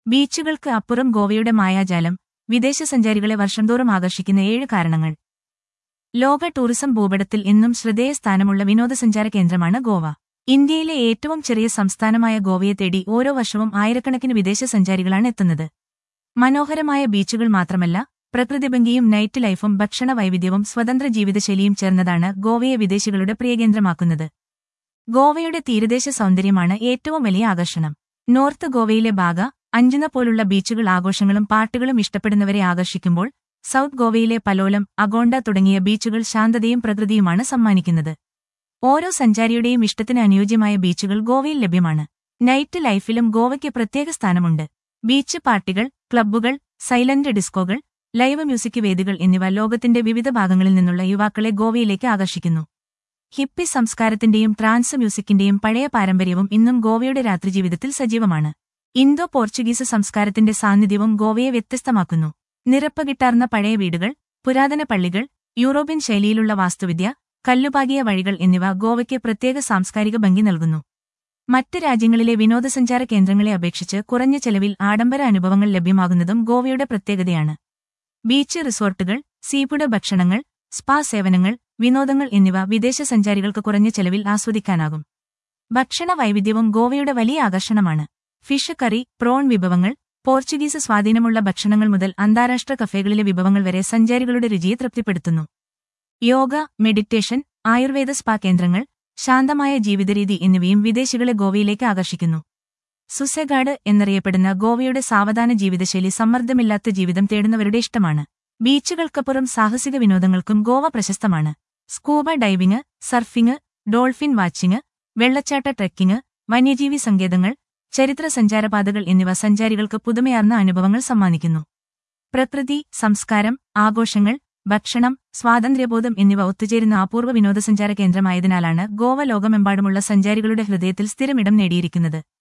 ബീച്ചുകൾക്ക് അപ്പുറം ഗോവയുടെ മായാജാലം വിദേശ സഞ്ചാരികളെ വർഷംതോറും ആകർഷിക്കുന്ന ഏഴ് കാരണങ്ങൾ ലോക ടൂറിസം ഭൂപടത്തിൽ എന്നും ശ്രദ്ധേയ സ്ഥാനമുള്ള വിനോദസഞ്ചാര കേന്ദ്രമാണ് ഗോവ ഇന്ത്യയിലെ ഏറ്റവും ചെറിയ സംസ്ഥാനമായ ഗോവയെ തേടി ഓരോ വർഷവും ആയിരക്കണക്കിന് വിദേശ സഞ്ചാരികളാണ് എത്തുന്നത് മനോഹരമായ ബീച്ചുകൾ മാത്രമല്ല പ്രകൃതിഭംഗിയും നൈറ്റ് ലൈഫും ഭക്ഷണ വൈവിധ്യവും സ്വതന്ത്ര ജീവിതശൈലിയും ചേർന്നതാണ് ഗോവയെ വിദേശികളുടെ പ്രിയകേന്ദ്രമാക്കുന്നത് ഗോവയുടെ തീരദേശ സൗന്ദര്യമാണ് ഏറ്റവും വലിയ ആകർഷണം നോർത്ത് ഗോവയിലെ ബാഗ അഞ്ജന പോലുള്ള ബീച്ചുകൾ ആഘോഷങ്ങളും പാട്ടുകളും ഇഷ്ടപ്പെടുന്നവരെ ആകർഷിക്കുമ്പോൾ സൗത്ത് ഗോവയിലെ പലോലം അഗോണ്ട തുടങ്ങിയ ബീച്ചുകൾ ശാന്തതയും പ്രകൃതിയുമാണ് സമ്മാനിക്കുന്നത് ഓരോ സഞ്ചാരിയുടെയും ഇഷ്ടത്തിന് അനുയോജ്യമായ ബീച്ചുകൾ ഗോവയിൽ ലഭ്യമാണ് നൈറ്റ് ലൈഫിലും ഗോവയ്ക്ക് പ്രത്യേക സ്ഥാനമുണ്ട് ബീച്ച് പാർട്ടികൾ ക്ലബ്ബുകൾ സൈലന്റ് ഡിസ്കോകൾ ലൈവ് മ്യൂസിക് വേദികൾ എന്നിവ ലോകത്തിന്റെ വിവിധ ഭാഗങ്ങളിൽ നിന്നുള്ള യുവാക്കളെ ഗോവയിലേക്ക് ആകർഷിക്കുന്നു ഹിപ്പി സംസ്കാരത്തിന്റെയും ട്രാൻസ് മ്യൂസിക്കിന്റെയും പഴയ പാരമ്പര്യവും ഇന്നും ഗോവയുടെ രാത്രിജീവിതത്തിൽ സജീവമാണ് ഇന്തോ പോർച്ചുഗീസ് സംസ്കാരത്തിന്റെ സാന്നിധ്യവും ഗോവയെ വ്യത്യസ്തമാക്കുന്നു നിറപ്പകിട്ടാർന്ന പഴയ വീടുകൾ പുരാതന പള്ളികൾ യൂറോപ്യൻ ശൈലിയിലുള്ള വാസ്തുവിദ്യ കല്ലുപാകിയ വഴികൾ എന്നിവ ഗോവയ്ക്ക് പ്രത്യേക സാംസ്കാരിക ഭംഗി നൽകുന്നു മറ്റ് രാജ്യങ്ങളിലെ വിനോദസഞ്ചാര കേന്ദ്രങ്ങളെ അപേക്ഷിച്ച് കുറഞ്ഞ ചെലവിൽ ആഡംബര അനുഭവങ്ങൾ ലഭ്യമാകുന്നതും ഗോവയുടെ പ്രത്യേകതയാണ് ബീച്ച് റിസോർട്ടുകൾ സീഫുഡ് ഭക്ഷണങ്ങൾ സ്പാ സേവനങ്ങൾ വിനോദങ്ങൾ എന്നിവ വിദേശ സഞ്ചാരികൾക്ക് കുറഞ്ഞ ചെലവിൽ ആസ്വദിക്കാനാകും ഭക്ഷണ വൈവിധ്യവും ഗോവയുടെ വലിയ ആകർഷണമാണ് ഫിഷ് കറി പ്രോൺ വിഭവങ്ങൾ പോർച്ചുഗീസ് സ്വാധീനമുള്ള ഭക്ഷണങ്ങൾ മുതൽ അന്താരാഷ്ട്ര കഫേകളിലെ വിഭവങ്ങൾ വരെ സഞ്ചാരികളുടെ രുചിയെ തൃപ്തിപ്പെടുത്തുന്നു യോഗ മെഡിറ്റേഷൻ ആയുർവേദ സ്പാ കേന്ദ്രങ്ങൾ ശാന്തമായ ജീവിതരീതി എന്നിവയും വിദേശികളെ ഗോവയിലേക്ക് ആകർഷിക്കുന്നു സുസെഗാഡ് എന്നറിയപ്പെടുന്ന ഗോവയുടെ സാവധാന ജീവിതശൈലി സമ്മർദ്ദമില്ലാത്ത ജീവിതം തേടുന്നവരുടെ ഇഷ്ടമാണ് ബീച്ചുകൾക്കപ്പുറം സാഹസിക വിനോദങ്ങൾക്കും ഗോവ പ്രശസ്തമാണ് scuba diving surfing dolphin watching വെള്ളച്ചാട്ട ട്രെക്കിംഗ് വന്യജീവി സങ്കേതങ്ങൾ ചരിത്ര സഞ്ചാരപാതകൾ എന്നിവ സഞ്ചാരികൾക്ക് പുതുമയാർന്ന അനുഭവങ്ങൾ സമ്മാനിക്കുന്നു പ്രകൃതി സംസ്കാരം ആഘോഷങ്ങൾ ഭക്ഷണം സ്വാതന്ത്ര്യബോധം എന്നിവ ഒത്തുചേരുന്ന അപൂർവ വിനോദസഞ്ചാര കേന്ദ്രമായതിനാലാണ് ഗോവ ലോകമെമ്പാടുമുള്ള സഞ്ചാരികളുടെ ഹൃദയത്തിൽ സ്ഥിരമിടം നേടിയിരിക്കുന്നത്